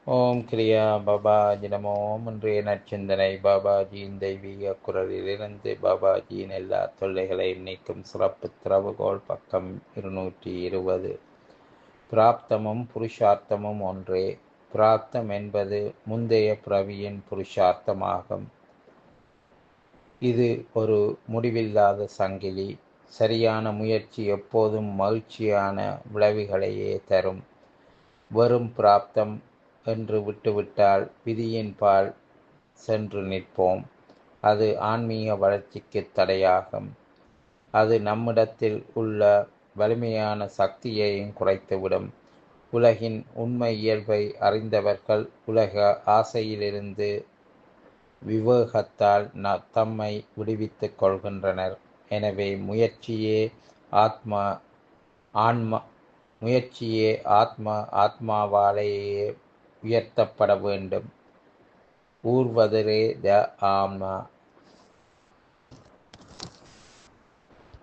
ஓம் கிரியா பாபாஜி நமோ இன்றைய நற்சிந்தனை பாபாஜியின் தெய்வீக குரலிலிருந்து பாபாஜியின் எல்லா தொல்லைகளையும் நீக்கும் சிறப்பு திறவுகோல் பக்கம் இருநூற்றி இருபது பிராப்தமும் புருஷார்த்தமும் ஒன்றே பிராப்தம் என்பது முந்தைய பிறவியின் புருஷார்த்தமாகும் இது ஒரு முடிவில்லாத சங்கிலி சரியான முயற்சி எப்போதும் மகிழ்ச்சியான விளைவுகளையே தரும் வெறும் பிராப்தம் என்று விட்டுவிட்டால் விதியின் பால் சென்று நிற்போம் அது ஆன்மீக வளர்ச்சிக்கு தடையாகும் அது நம்மிடத்தில் உள்ள வலிமையான சக்தியையும் குறைத்துவிடும் உலகின் உண்மை இயல்பை அறிந்தவர்கள் உலக ஆசையிலிருந்து விவேகத்தால் ந தம்மை விடுவித்துக் கொள்கின்றனர் எனவே முயற்சியே ஆத்மா ஆன்மா முயற்சியே ஆத்மா ஆத்மாவாலேயே உயர்த்தப்பட வேண்டும் ஊர்வதரே த ஆன்மா